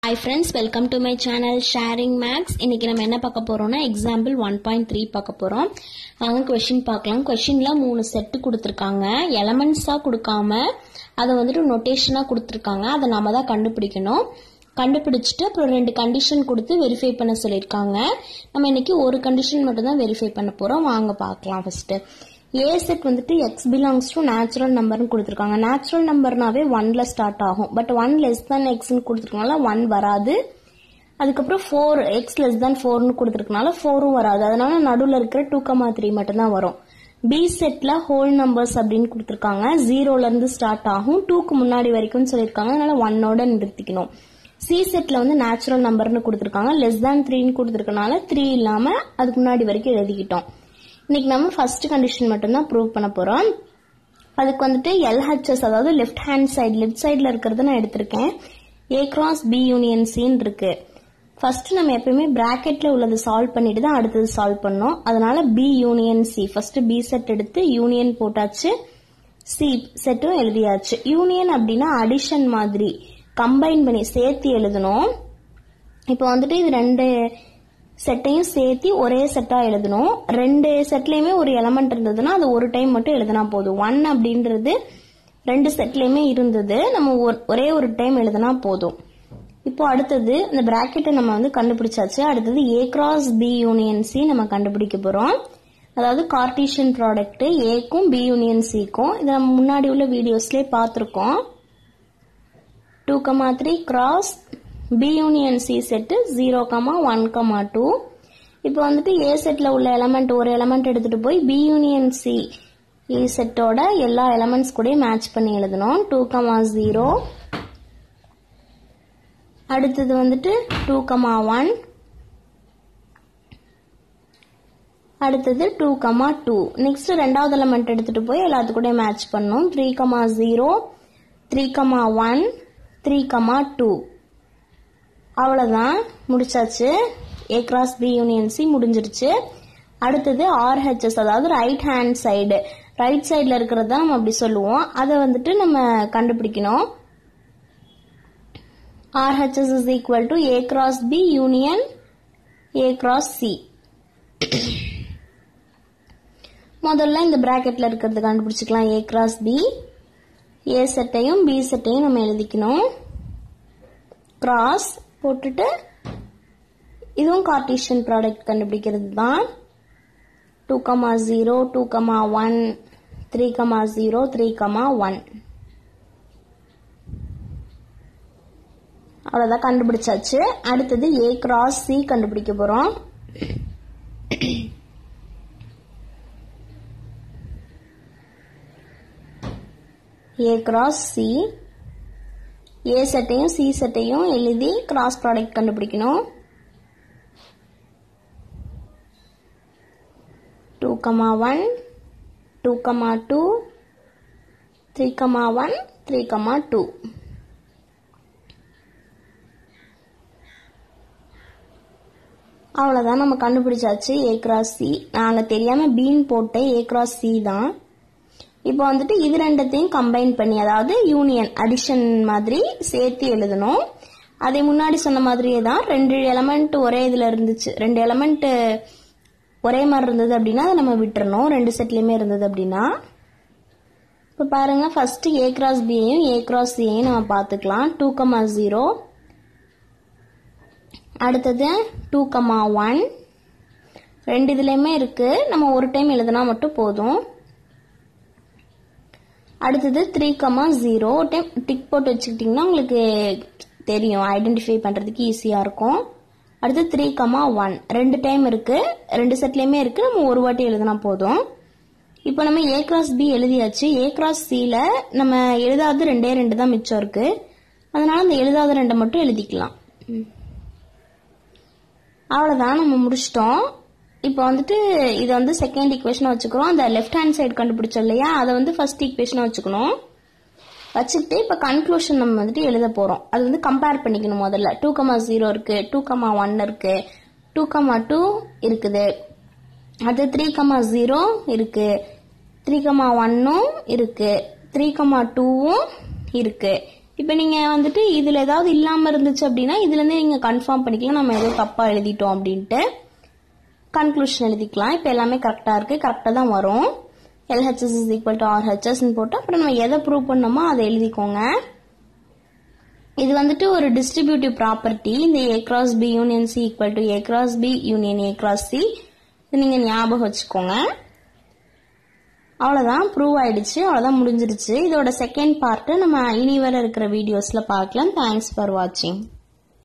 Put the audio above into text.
hi friends welcome to my channel sharing maths இன்னைக்கு நம்ம என்ன பார்க்க போறோம்னா எக்ஸாம்பிள் ஒன் பாயிண்ட் த்ரீ பார்க்க போறோம் வாங்க கொஷின் பார்க்கலாம் கொஷின்ல மூணு செட்டு கொடுத்துருக்காங்க எலமெண்ட்ஸா கொடுக்காம அதை வந்துட்டு நொட்டேஷனா கொடுத்துருக்காங்க அதை நாம தான் கண்டுபிடிக்கணும் கண்டுபிடிச்சிட்டு அப்புறம் ரெண்டு கண்டிஷன் கொடுத்து வெரிஃபை பண்ண சொல்லியிருக்காங்க நம்ம இன்னைக்கு ஒரு கண்டிஷன் மட்டும் தான் வெரிஃபை பண்ண போறோம் வாங்க பார்க்கலாம் ஃபர்ஸ்ட் ஏ செட் வந்துட்டு எக்ஸ் பிலாங்ஸ் டு நேச்சுரல் நம்பர்னு கொடுத்துருக்காங்க நேச்சுரல் நம்பர்னாவே ஒன்ல ஸ்டார்ட் ஆகும் பட் ஒன் லெஸ் தான் எக்ஸ்னு கொடுத்துருக்கனால ஒன் வராது அதுக்கப்புறம் ஃபோர் எக்ஸ் லெஸ் தான் ஃபோர்னு கொடுத்துருக்கனால ஃபோரும் வராது அதனால நடுவில் இருக்கிற டூ கமா த்ரீ மட்டும் தான் வரும் பி செட்ல ஹோல் நம்பர்ஸ் அப்படின்னு கொடுத்துருக்காங்க ஜீரோல இருந்து ஸ்டார்ட் ஆகும் டூக்கு முன்னாடி வரைக்கும் சொல்லியிருக்காங்க அதனால ஒன்னோட நிறுத்திக்கணும் சி செட்ல வந்து நேச்சுரல் நம்பர்னு கொடுத்துருக்காங்க லெஸ் தேன் த்ரீன்னு கொடுத்துருக்கனால த்ரீ இல்லாம அதுக்கு முன்னாடி வரைக்கும் எழுதிக்கிட்டோம் இன்னைக்கு நம்ம ஃபர்ஸ்ட் கண்டிஷன் மட்டும்தான் ப்ரூவ் பண்ண போறோம் அதுக்கு வந்துட்டு எல்ஹெச்எஸ் அதாவது லெஃப்ட் ஹேண்ட் சைடு லெஃப்ட் சைடில் இருக்கிறத நான் எடுத்திருக்கேன் ஏ கிராஸ் பி யூனியன் சின்னு இருக்கு ஃபர்ஸ்ட் நம்ம எப்பயுமே பிராக்கெட்ல உள்ளது சால்வ் பண்ணிட்டு தான் அடுத்தது சால்வ் பண்ணோம் அதனால B union C first B set எடுத்து யூனியன் போட்டாச்சு சி செட்டும் எழுதியாச்சு யூனியன் அப்படின்னா அடிஷன் மாதிரி கம்பைன் பண்ணி சேர்த்து எழுதணும் இப்போ வந்துட்டு இது ரெண்டு செட்டையும் சேர்த்து ஒரே செட்டா எழுதணும் ரெண்டு செட்லயுமே ஒரு எலமெண்ட் இருந்ததுன்னா அது ஒரு டைம் மட்டும் எழுதினா போதும் ஒன் அப்படின்றது ரெண்டு செட்லயுமே இருந்தது நம்ம ஒரே ஒரு டைம் எழுதினா போதும் இப்போ அடுத்தது இந்த பிராக்கெட்டை நம்ம வந்து கண்டுபிடிச்சாச்சு அடுத்தது A cross B union C நம்ம கண்டுபிடிக்க போறோம் அதாவது கார்டீஷியன் ப்ராடக்ட் ஏக்கும் பி யூனியன் சிக்கும் இதை நம்ம முன்னாடி உள்ள வீடியோஸ்லேயே பார்த்துருக்கோம் two comma three cross B union C set zero comma one comma two இப்போ வந்துட்டு ஏ செட்டில் உள்ள எலமெண்ட் ஒரு எலமெண்ட் எடுத்துட்டு போய் பி யூனியன் சி இ செட்டோட எல்லா எலமெண்ட்ஸ் கூட மேட்ச் பண்ணி எழுதணும் டூ கமா ஜீரோ அடுத்தது வந்துட்டு டூ கமா ஒன் அடுத்தது டூ கமா டூ நெக்ஸ்ட் ரெண்டாவது எலமெண்ட் எடுத்துட்டு போய் எல்லாத்துக்கூட மேட்ச் பண்ணும் three comma zero three comma one three comma two அவ்வளோதான் முடிச்சாச்சு A cross B union C முடிஞ்சிருச்சு அடுத்தது ஆர்ஹெச்எஸ் அதாவது ரைட் ஹேண்ட் சைடு ரைட் சைடில் இருக்கிறது தான் நம்ம அப்படி சொல்லுவோம் அதை வந்துட்டு நம்ம கண்டுபிடிக்கணும் RHS is equal to A cross B union A cross C முதல்ல இந்த பிராக்கெட்ல இருக்கிறது கண்டுபிடிச்சிக்கலாம் ஏ கிராஸ் பி ஏ செட்டையும் பி செட்டையும் நம்ம எழுதிக்கணும் கிராஸ் போட்டுட்டு இதுவும் கார்டீஷியன் ப்ராடக்ட் கண்டுபிடிக்கிறது தான் two comma zero two comma one three comma zero three comma one அவ்வளோதான் கண்டுபிடிச்சாச்சு அடுத்தது ஏ கிராஸ் சி கண்டுபிடிக்க போகிறோம் ஏ கிராஸ் சி ஏ செட்டையும் சி செட்டையும் எழுதி கிராஸ் ப்ராடக்ட் கண்டுபிடிக்கணும் two comma one two comma two three comma one three comma two அவ்வளோதான் நம்ம கண்டுபிடிச்சாச்சு ஏ கிராஸ் சி நாங்கள் தெரியாமல் பீன் போட்டேன் ஏ கிராஸ் சி தான் இப்போ வந்துட்டு இது ரெண்டத்தையும் கம்பைன் பண்ணி அதாவது யூனியன் அடிஷன் மாதிரி சேர்த்து எழுதணும் அதை முன்னாடி சொன்ன மாதிரியே தான் ரெண்டு எலமெண்ட் ஒரே இதில் இருந்துச்சு ரெண்டு எலமெண்ட் ஒரே மாதிரி இருந்தது அப்படின்னா அதை நம்ம விட்டுறணும் ரெண்டு செட்லேயுமே இருந்தது அப்படின்னா இப்போ பாருங்க ஃபர்ஸ்ட் ஏ கிராஸ் பியையும் ஏ கிராஸ் சியையும் நம்ம பார்த்துக்கலாம் டூ கமா ஜீரோ அடுத்தது டூ கமா ஒன் ரெண்டு இதுலேயுமே இருக்கு நம்ம ஒரு டைம் எழுதுனா மட்டும் போதும் அடுத்தது three comma zero time tick போட்டு வச்சுக்கிட்டிங்கன்னா உங்களுக்கு தெரியும் ஐடென்டிஃபை பண்ணுறதுக்கு ஈஸியாக இருக்கும் அடுத்து த்ரீ கமா ஒன் ரெண்டு டைம் இருக்கு ரெண்டு செட்லேயுமே இருக்கு நம்ம ஒரு வாட்டி எழுதினா போதும் இப்போ நம்ம ஏ கிராஸ் பி எழுதியாச்சு ஏ கிராஸ் சியில் நம்ம எழுதாத ரெண்டே ரெண்டு தான் மிச்சம் இருக்கு அதனால அந்த எழுதாத ரெண்டை மட்டும் எழுதிக்கலாம் அவ்வளோதான் நம்ம முடிச்சிட்டோம் இப்போ வந்துட்டு இதை வந்து செகண்ட் ஈக்குவேஷனாக வச்சுக்கிறோம் அந்த லெஃப்ட் ஹேண்ட் சைடு கண்டுபிடிச்சோம் இல்லையா அதை வந்து ஃபர்ஸ்ட் ஈக்குவேஷனாக வச்சுக்கணும் வச்சுக்கிட்டு இப்போ கன்க்ளூஷன் நம்ம வந்துட்டு எழுத போகிறோம் அது வந்து கம்பேர் பண்ணிக்கணும் முதல்ல டூ கமா ஜீரோ இருக்கு டூ கமா ஒன் இருக்கு டூ கமா டூ இருக்குது அது த்ரீ கமா ஜீரோ இருக்கு த்ரீ கமா ஒன்னும் இருக்கு த்ரீ கமா டூவும் இருக்கு இப்போ நீங்கள் வந்துட்டு இதில் ஏதாவது இல்லாமல் இருந்துச்சு அப்படின்னா இதுலேருந்தே நீங்கள் கன்ஃபார்ம் பண்ணிக்கலாம் நம்ம ஏதோ தப்பாக எழுதிட்டோம் அப்படின்ட்டு கன்க்ளூஷன் எழுதிக்கலாம் இப்போ எல்லாமே கரெக்டாக இருக்குது கரெக்டாக தான் வரும் எல்ஹெச்எஸ் இஸ் ஈக்குவல் டு ஆர்ஹெச்எஸ்ன்னு போட்டு அப்புறம் நம்ம எதை ப்ரூவ் பண்ணோமோ அதை எழுதிக்கோங்க இது வந்துட்டு ஒரு டிஸ்ட்ரிபியூட்டிவ் ப்ராப்பர்ட்டி இந்த A cross B union C equal to A cross B union A cross C இது நீங்கள் ஞாபகம் வச்சுக்கோங்க அவ்வளோதான் ப்ரூவ் ஆயிடுச்சு அவ்வளோதான் முடிஞ்சிருச்சு இதோட செகண்ட் பார்ட்டு நம்ம இனி வர இருக்கிற வீடியோஸில் பார்க்கலாம் தேங்க்ஸ் ஃபார் வாட்சிங்